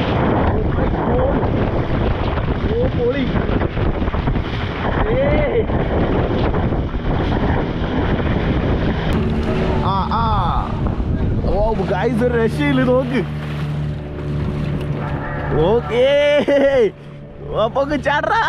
ഓ പൊളി ഏയ്. ആ ആ ഓ ഗൈസ് ഒരു രക്ഷയില്ല നോക്ക് ഓക്കേ അപ്പൊ ചാടാ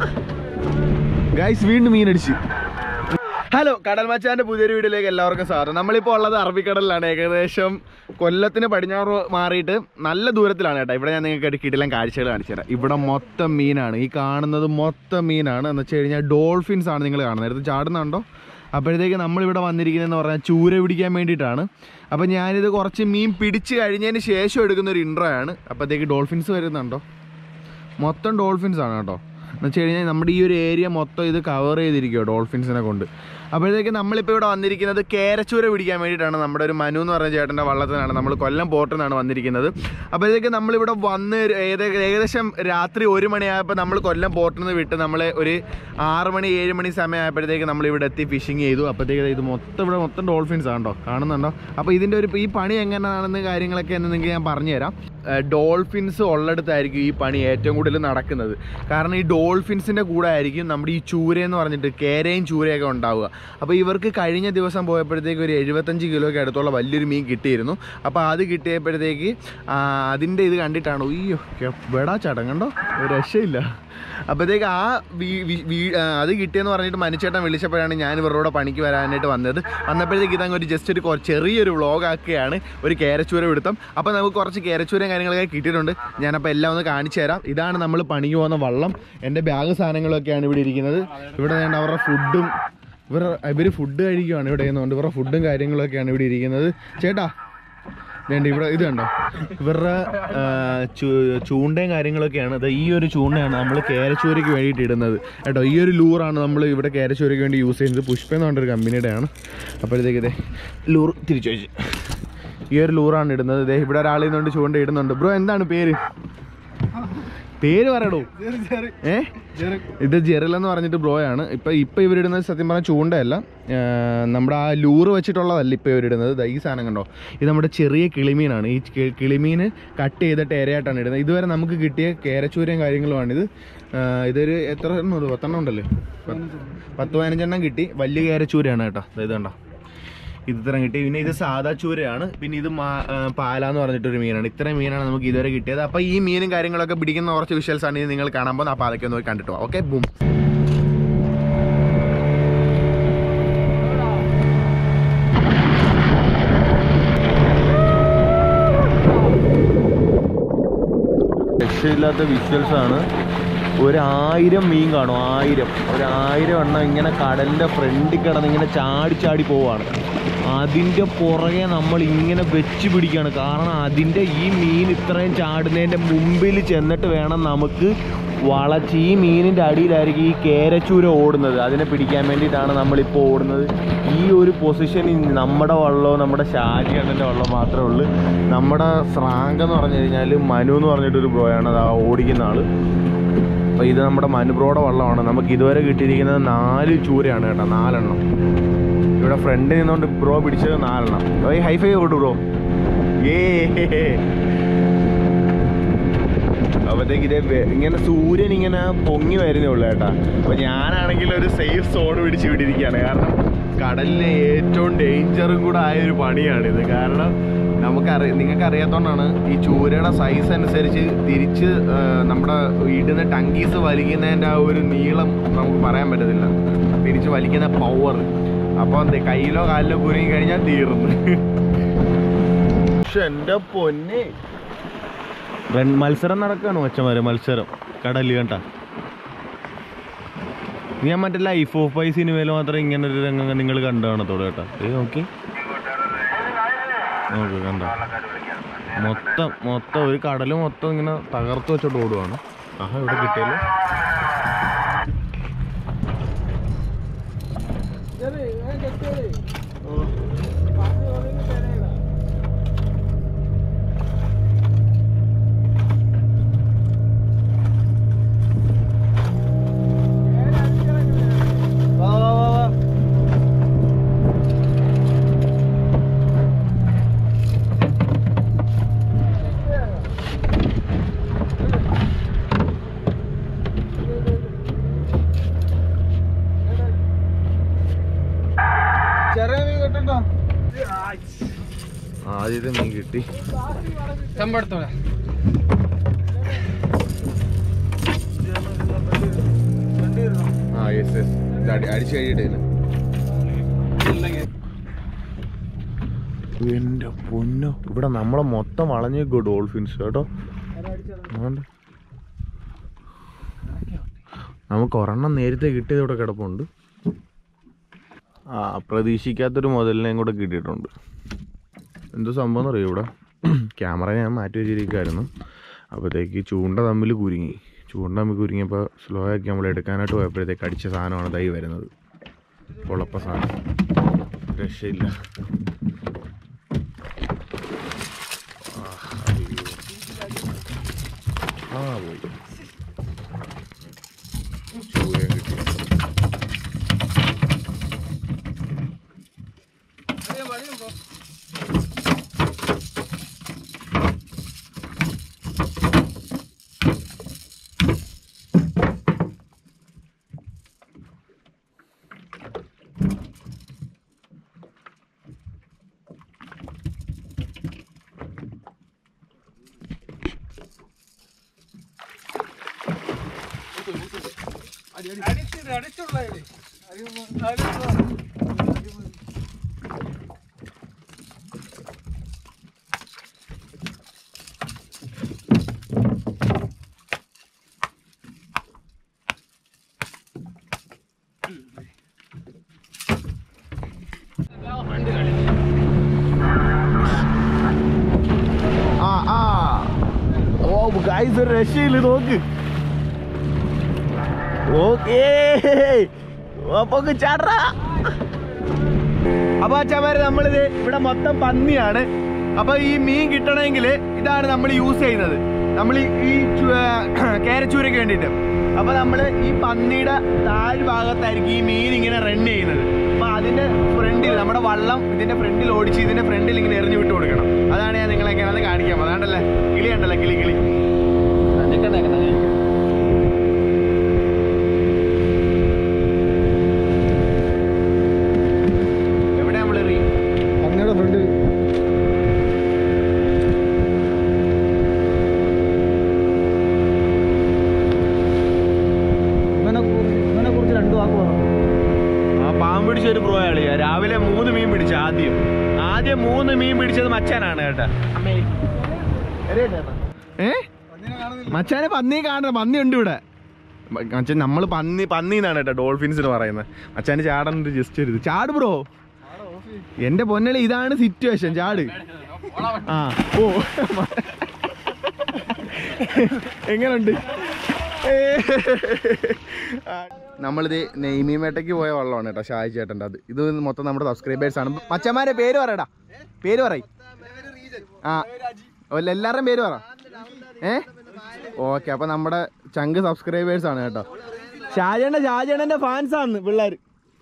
ഗൈസ് വീണ്ടും മീനടിച്ച് ഹലോ കടൽ മച്ചാന്റെ പുതിയൊരു വീഡിയോയിലേക്ക് എല്ലാവർക്കും സ്വാഗതം നമ്മളിപ്പോൾ ഉള്ളത് അറബിക്കടലിലാണ് ഏകദേശം കൊല്ലത്തിന് പടിഞ്ഞാറ് മാറിയിട്ട് നല്ല ദൂരത്തിലാണ് കേട്ടോ ഇവിടെ ഞാൻ നിങ്ങൾക്ക് കിടിലം കാഴ്ചകൾ കാണിച്ചു തരാം ഇവിടെ മൊത്തം മീനാണ് ഈ കാണുന്നത് മൊത്തം മീനാണ് എന്ന് വെച്ച് കഴിഞ്ഞാൽ ഡോൾഫിൻസ് ആണ് നിങ്ങൾ കാണുന്നത് എടുത്ത് ചാടുന്നുണ്ടോ അപ്പോഴത്തേക്ക് നമ്മളിവിടെ വന്നിരിക്കുന്നതെന്ന് പറഞ്ഞാൽ ചൂര പിടിക്കാൻ വേണ്ടിയിട്ടാണ് അപ്പോൾ ഞാനിത് കുറച്ച് മീൻ പിടിച്ച് കഴിഞ്ഞതിന് ശേഷം എടുക്കുന്ന ഒരു ഇൻട്രോ ആണ് അപ്പോഴത്തേക്ക് ഡോൾഫിൻസ് വരുന്നുണ്ടോ മൊത്തം ഡോൾഫിൻസ് ആണ് കേട്ടോ എന്ന് വെച്ച് കഴിഞ്ഞാൽ നമ്മുടെ ഈ ഒരു ഏരിയ മൊത്തം ഇത് കവർ ചെയ്തിരിക്കുമോ ഡോൾഫിൻസിനെ കൊണ്ട് അപ്പോഴത്തേക്ക് നമ്മളിപ്പോൾ ഇവിടെ വന്നിരിക്കുന്നത് കേരച്ചൂര പിടിക്കാൻ വേണ്ടിയിട്ടാണ് നമ്മുടെ ഒരു മനു എന്ന് പറഞ്ഞ ചേട്ടൻ്റെ വള്ളത്തിനാണ് നമ്മൾ കൊല്ലം പോർട്ടിൽ നിന്നാണ് വന്നിരിക്കുന്നത് അപ്പോഴത്തേക്ക് നമ്മളിവിടെ വന്ന് ഒരു ഏത- ഏകദേശം രാത്രി ഒരു മണിയായപ്പോൾ നമ്മൾ കൊല്ലം പോർട്ടിൽ നിന്ന് വിട്ട് നമ്മളെ ഒരു ആറ് മണി ഏഴ് മണി സമയമായപ്പോഴത്തേക്ക് നമ്മൾ ഇവിടെ എത്തി ഫിഷിങ് ചെയ്തു അപ്പോഴത്തേക്ക് ഇത് മൊത്തം ഇവിടെ മൊത്തം ഡോൾഫിൻസ് ആണോ കാണുന്നുണ്ടോ അപ്പോൾ ഇതിൻ്റെ ഒരു ഈ പണി എങ്ങനെയാണെന്ന് കാര്യങ്ങളൊക്കെ എന്ന് നിങ്ങൾക്ക് ഞാൻ പറഞ്ഞുതരാം ഡോൾഫിൻസ് ഉള്ളിടത്തായിരിക്കും ഈ പണി ഏറ്റവും കൂടുതൽ നടക്കുന്നത് കാരണം ഈ ഡോൾഫിൻസിൻ്റെ കൂടെ ആയിരിക്കും നമ്മുടെ ഈ ചൂര എന്ന് പറഞ്ഞിട്ട് കേരയും ചൂരയൊക്കെ ഉണ്ടാവുക അപ്പോൾ ഇവർക്ക് കഴിഞ്ഞ ദിവസം പോയപ്പോഴത്തേക്ക് ഒരു എഴുപത്തഞ്ച് കിലോയ്ക്ക് അടുത്തുള്ള വലിയൊരു മീൻ കിട്ടിയിരുന്നു അപ്പോൾ അത് കിട്ടിയപ്പോഴത്തേക്ക് ആ, അതിൻ്റെ ഇത് കണ്ടിട്ടാണ് അയ്യോ വെടാ ചടങ്ങണ്ടോ ഒരു രക്ഷയില്ല അപ്പോഴത്തേക്ക് ആ വീ- വീ- വീ- ആ, അത് കിട്ടിയെന്ന് പറഞ്ഞിട്ട് മനുച്ചേട്ടൻ വിളിച്ചപ്പോഴാണ് ഞാൻ ഇവരുടെ പണിക്ക് വരാനായിട്ട് വന്നത് വന്നപ്പോഴത്തേക്ക് ഇതങ്ങ് ഒരു ജസ്റ്റ് ഒരു കൊ- ചെറിയൊരു വ്ളോഗ് ആക്കുകയാണ് ഒരു കേരച്ചൂര പിടുത്തം അപ്പോൾ നമുക്ക് കുറച്ച് കേരച്ചൂരയും കാര്യങ്ങളൊക്കെ കിട്ടിയിട്ടുണ്ട് ഞാനപ്പോൾ എല്ലാം ഒന്ന് കാണിച്ചു തരാം ഇതാണ് നമ്മൾ പണിക്ക് പോകുന്ന വള്ളം എൻ്റെ ബാഗ് സാധനങ്ങളൊക്കെയാണ് ഇവിടെ ഇരിക്കുന്നത് ഇവിടെ ഞാൻ അവരുടെ ഫുഡും ഇവർ ഇവർ ഫുഡ് കഴിക്കുവാണ് ഇവിടെ ചെയ്യുന്നതുകൊണ്ട് ഇവരുടെ ഫുഡും കാര്യങ്ങളൊക്കെയാണ് ഇവിടെ ഇരിക്കുന്നത് ചേട്ടാ വേണ്ട ഇവിടെ ഇത് കണ്ടോ ഇവരുടെ ആ, ചൂ- ചൂണ്ടയും കാര്യങ്ങളൊക്കെയാണ് ഇത് ഈ ഒരു ചൂണ്ടയാണ് നമ്മൾ കേരച്ചൂരയ്ക്ക് വേണ്ടിയിട്ട് ഇടുന്നത് കേട്ടോ ഈ ഒരു ലൂറാണ് നമ്മൾ ഇവിടെ കേരച്ചൂരയ്ക്ക് വേണ്ടി യൂസ് ചെയ്യുന്നത് പുഷ്പ എന്ന് പറഞ്ഞൊരു കമ്പനിയുടെ ആണ് അപ്പോഴത്തേക്ക് ഇതേ ലൂർ തിരിച്ചു വെച്ച് ഈ ഒരു ലൂറാണ് ഇടുന്നത് ഇതേ ഇവിടെ ഒരാൾ ഇന്നുകൊണ്ട് ചൂണ്ട ഇടുന്നുണ്ട് ബ്രോ എന്താണ് പേര് പേര് പറയടോ ഏ ഇത് ജെറിൽ എന്ന് പറഞ്ഞിട്ട് ബ്രോ ആണ് ഇപ്പൊ ഇപ്പൊ ഇവരിടുന്നത് സത്യം പറഞ്ഞാൽ ചൂണ്ടയല്ല ആ, നമ്മുടെ ആ ലൂറ് വെച്ചിട്ടുള്ളതല്ല ഇപ്പൊ ഇവരിടുന്നത് ദാ ഈ സാധനം കണ്ടോ ഇത് നമ്മുടെ ചെറിയ കിളിമീനാണ് ഈ കി- കിളിമീന് കട്ട് ചെയ്തിട്ട് ഇരയായിട്ടാണ് ഇടുന്നത് ഇതുവരെ നമുക്ക് കിട്ടിയ കേരച്ചൂരയും കാര്യങ്ങളുമാണിത് ആ, ഇതൊരു എത്ര എണ്ണം ഇത് പത്തെണ്ണം ഉണ്ടല്ലേ പത്ത് പത്ത് പതിനഞ്ചെണ്ണം കിട്ടി വലിയ കേരച്ചൂരയാണ് കേട്ടോ ദാ ഇത് കണ്ടോ ഇത് ഇത്രയും കിട്ടി പിന്നെ ഇത് സാധാ ചൂരയാണ് പിന്നെ ഇത് മാ- ആ, പാലാന്ന് പറഞ്ഞിട്ടൊരു മീനാണ് ഇത്രയും മീനാണ് നമുക്ക് ഇതുവരെ കിട്ടിയത് അപ്പോൾ ഈ മീനും കാര്യങ്ങളൊക്കെ പിടിക്കുന്ന കുറച്ച് വിഷ്വൽസ് ആണ് ഇത് നിങ്ങൾ കാണാൻ പോകുന്നത് അപ്പോൾ അതൊക്കെ ഒന്ന് പോയി കണ്ടിട്ട് ഓക്കെ ബൂം രക്ഷയില്ലാത്ത വിഷ്വൽസ് ആണ് ഒരു ആയിരം മീൻ കാണും ആയിരം ഒരു ആയിരം എണ്ണം ഇങ്ങനെ കടലിൻ്റെ ഫ്രണ്ടിൽ കിടന്ന് ഇങ്ങനെ ചാടി ചാടി പോവാണ് അതിൻ്റെ പുറകെ നമ്മൾ ഇങ്ങനെ വെച്ച് പിടിക്കുകയാണ് കാരണം അതിൻ്റെ ഈ മീൻ ഇത്രയും ചാടുന്നതിൻ്റെ മുമ്പിൽ ചെന്നിട്ട് വേണം നമുക്ക് വളച്ച് ഈ മീനിൻ്റെ അടിയിലായിരിക്കും ഈ കേരച്ചൂര ഓടുന്നത് അതിനെ പിടിക്കാൻ വേണ്ടിയിട്ടാണ് നമ്മളിപ്പോൾ ഓടുന്നത് ഈ ഒരു പൊസിഷനിൽ നമ്മുടെ വള്ളവും നമ്മുടെ ഷാജി അണ്ണൻ്റെ വള്ളം മാത്രമേ ഉള്ളൂ നമ്മുടെ സ്രാങ്ക് എന്ന് പറഞ്ഞു കഴിഞ്ഞാൽ മനു എന്ന് പറഞ്ഞിട്ടൊരു ബ്രോയാണ് അത് ആ ഓടിക്കുന്ന ആള് അപ്പോൾ ഇത് നമ്മുടെ മനുബ്രോയുടെ വള്ളമാണ് നമുക്ക് ഇതുവരെ കിട്ടിയിരിക്കുന്നത് നാല് ചൂരയാണ് കേട്ടോ നാലെണ്ണം ഇവിടെ ഫ്രണ്ടിൽ നിന്നുകൊണ്ട് ബ്രോ പിടിച്ചത് നാലെണ്ണം ഈ ഹൈഫൈ ഓട്ടു ബ്രോ ഏ അപ്പോഴത്തേക്ക് ഇതേ വെ- ഇങ്ങനെ സൂര്യൻ ഇങ്ങനെ പൊങ്ങി വരുന്നേ ഉള്ളൂ കേട്ടാ അപ്പൊ ഞാനാണെങ്കിൽ ഒരു സേഫ് സോൺ പിടിച്ച് വിട്ടിരിക്കുകയാണ് കാരണം കടലിലെ ഏറ്റവും ഡേഞ്ചറും കൂടെ ആയ ഒരു പണിയാണിത് കാരണം നമുക്കറിയ നിങ്ങൾക്ക് അറിയാത്തോണ്ടാണ് ഈ ചൂരയുടെ സൈസ് അനുസരിച്ച് തിരിച്ച് ആ, നമ്മുടെ ഇടുന്ന ടങ്കീസ് വലിക്കുന്നതിൻ്റെ ആ ഒരു നീളം നമുക്ക് പറയാൻ പറ്റത്തില്ല തിരിച്ച് വലിക്കുന്ന പവർ അപ്പോൾ എന്ത് കയ്യിലോ കാലിലോ കുരുങ്ങി കഴിഞ്ഞാൽ തീർന്നു പക്ഷെ എൻ്റെ പൊന്നെ റൺ മത്സരം നടക്കുകയാണ് മച്ചന്മാര് മത്സരം കടല് കണ്ട ഞാൻ മറ്റേ ലൈഫ് ഓഫ് ബൈ സിനിമയിൽ മാത്രം ഇങ്ങനെ ഒരു രംഗം നിങ്ങൾ കണ്ടു കാണത്തോളൂ കേട്ടോ ഏ നോക്കി നോക്ക് കണ്ട മൊത്തം മൊത്തം ഒരു കടല് മൊത്തം ഇങ്ങനെ തകർത്ത് വെച്ചോട്ട് ഓടുവാണ് ആഹാ ഇവിടെ കിട്ടിയല്ലോ വാ വാ വാ വാ ആദ്യത്തെ മീൻ കിട്ടി ചെമ്പെടുത്തോളെ ആ യെസ് യെസ് അടിച്ചു കഴിഞ്ഞിട്ടേ എന്റെ പൊന്നോ ഇവിടെ നമ്മളെ മൊത്തം വളഞ്ഞേക്കോ ഡോൾഫിൻസ് കേട്ടോ ആണ്ട്. നമുക്ക് ഒരെണ്ണം നേരത്തെ കിട്ടിയത് ഇവിടെ കിടപ്പുണ്ട് ആ പ്രതീക്ഷിക്കാത്തൊരു മുതലിനെയും കൂടെ കിട്ടിയിട്ടുണ്ട് എന്തോ സംഭവം എന്നറിയോ ഇവിടെ ക്യാമറ ഞാൻ മാറ്റി വെച്ചിരിക്കുമായിരുന്നു അപ്പോഴത്തേക്ക് ചൂണ്ട തമ്മിൽ കുരുങ്ങി ചൂണ്ട തമ്മിൽ കുരുങ്ങിയപ്പോൾ സ്ലോ ആക്കി നമ്മൾ എടുക്കാനായിട്ട് പോയപ്പോഴത്തേക്ക് അടിച്ച സാധനമാണ് ദൈ വരുന്നത് പൊളപ്പ സാധനം രക്ഷയില്ല ആ, അയ്യോ. ആ പോയി ചൂരയും കിട്ടി ആ ആ ഓ ഗൈസ് ഒരു രക്ഷയില്ല നോക്ക് ഓക്കേ അപ്പൊ ചാടാ അപ്പൊ അച്ഛന്മാര് നമ്മളിത് ഇവിടെ മൊത്തം പന്നിയാണ് അപ്പൊ ഈ മീൻ കിട്ടണമെങ്കിൽ ഇതാണ് നമ്മൾ യൂസ് ചെയ്യുന്നത് നമ്മൾ ഈ ചു- കേരച്ചൂരയ്ക്ക് വേണ്ടിയിട്ട് അപ്പൊ നമ്മൾ ഈ പന്നിയുടെ താഴ് ഭാഗത്തായിരിക്കും ഈ മീൻ ഇങ്ങനെ റൺ ചെയ്യുന്നത് അപ്പൊ അതിന്റെ ഫ്രണ്ടിൽ നമ്മുടെ വള്ളം ഇതിന്റെ ഫ്രണ്ടിൽ ഓടിച്ച് ഇതിന്റെ ഫ്രണ്ടിൽ ഇങ്ങനെ എറിഞ്ഞു വിട്ട് കൊടുക്കണം അതാണ് ഞാൻ നിങ്ങളെ എങ്ങനെയാണെന്ന് കാണിക്കാം അതാണ്ടല്ലേ കിളി ഉണ്ടല്ലോ കിളി കിളി എവിടെ നമ്മൾ എറി പന്നിയുടെ ഫ്രണ്ട് ഇവനെ കുറിച്ച് ഇവനെ കുറിച്ച് രണ്ടു വാക്ക് പറഞ്ഞു ആ പാമ്പ് പിടിച്ച ഒരു പ്രോ കളിയാ രാവിലെ മൂന്ന് മീൻ പിടിച്ച ആദ്യം ആദ്യം മൂന്ന് മീൻ പിടിച്ചത് മച്ചാനാണ് കേട്ടാ ഏ മച്ചാനെ പന്നി കാണണം പന്നി ഉണ്ട് ഇവിടെ മ- മച്ചാൻ നമ്മൾ പന്നി പന്നി എന്നാണ് കേട്ടോ ഡോൾഫിൻസിന് പറയുന്നത് മച്ചാന് ചാടാൻ ജസ്റ്റ് ഒരു ഇത് ചാട് ബ്രോ എന്റെ പൊന്നളി ഇതാണ് സിറ്റുവേഷൻ ചാട് ആ ഓ എങ്ങനുണ്ട് ഏ. ആ, നമ്മളിത് നെയ്മീമേട്ടയ്ക്ക് പോയ വെള്ളമാണ് കേട്ടോ ഷാജി ചേട്ടൻ്റെ അത് ഇത് മൊത്തം നമ്മുടെ സബ്സ്ക്രൈബേഴ്സ് ആണ് മച്ചന്മാരെ പേര് പറയടാ പേര് പറയും ആ അല്ല എല്ലാവരുടെയും പേര് പറ ഏ ഓക്കെ അപ്പൊ നമ്മുടെ ചങ്ക് സബ്സ്ക്രൈബേഴ്സ് ആണ് കേട്ടോ ഷാജേണ്ട ഷാജേണ്ടന്റെ ഫാൻസ് ആണ് പിള്ളേർ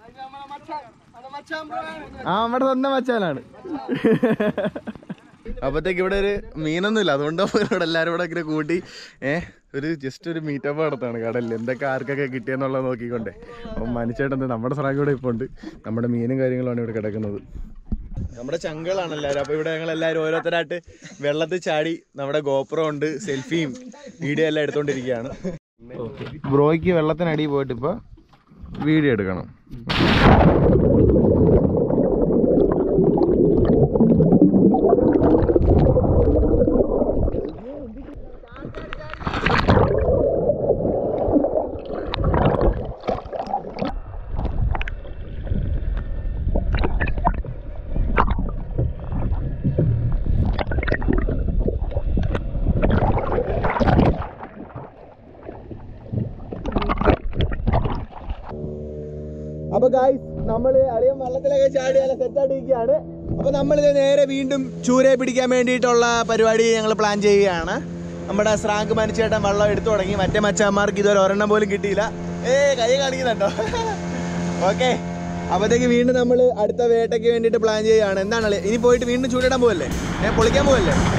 ആ നമ്മുടെ സ്വന്തം മച്ചാനാണ് അപ്പത്തേക്ക് ഇവിടെ ഒരു മീനൊന്നും ഇല്ല അതുകൊണ്ട് ഇവിടെ എല്ലാവരും ഇവിടെ ഇങ്ങനെ കൂട്ടി ഏ ഒരു ജസ്റ്റ് ഒരു മീറ്റപ്പ് നടത്താണ് കടലിൽ എന്തൊക്കെ ആർക്കൊക്കെ കിട്ടിയെന്നുള്ളത് നോക്കിക്കൊണ്ടേ അപ്പം മനുഷ്യട്ടൻ നമ്മുടെ സ്രാഗ് ഇവിടെ ഇപ്പോൾ ഉണ്ട് നമ്മുടെ മീനും കാര്യങ്ങളുമാണ് ഇവിടെ കിടക്കുന്നത് നമ്മുടെ ചങ്കളാണ് എല്ലാവരും അപ്പോൾ ഇവിടെ ഞങ്ങൾ എല്ലാവരും ഓരോരുത്തരായിട്ട് വെള്ളത്തിൽ ചാടി നമ്മുടെ ഗോപ്രോ ഉണ്ട് സെൽഫിയും വീഡിയോ എല്ലാം എടുത്തോണ്ടിരിക്കുകയാണ് ബ്രോയ്ക്ക് വെള്ളത്തിനടി പോയിട്ട് ഇപ്പോൾ വീഡിയോ എടുക്കണം അപ്പൊ ഗായ്സ് നമ്മള് അളിയൻ വള്ളത്തിലൊക്കെ ചാടി നല്ല സെറ്റായിട്ടിരിക്കുകയാണ് അപ്പൊ നമ്മളിത് നേരെ വീണ്ടും ചൂരയെ പിടിക്കാൻ വേണ്ടിയിട്ടുള്ള പരിപാടി ഞങ്ങൾ പ്ലാൻ ചെയ്യുകയാണ് നമ്മുടെ സ്രാങ്ക് മനുച്ചേട്ടൻ വെള്ളം എടുത്തു തുടങ്ങി മറ്റേ മച്ചാന്മാർക്ക് ഇതുവരെ ഒരെണ്ണം പോലും കിട്ടിയില്ല ഏ കൈ കാണിക്കുന്നുണ്ടോ ഓക്കെ അപ്പത്തേക്ക് വീണ്ടും നമ്മൾ അടുത്ത വേട്ടയ്ക്ക് വേണ്ടിയിട്ട് പ്ലാൻ ചെയ്യുകയാണ് എന്താണ് അളിയ? ഇനി പോയിട്ട് വീണ്ടും ചൂടിടാൻ പോവല്ലേ ഏ പൊളിക്കാൻ പോവല്ലേ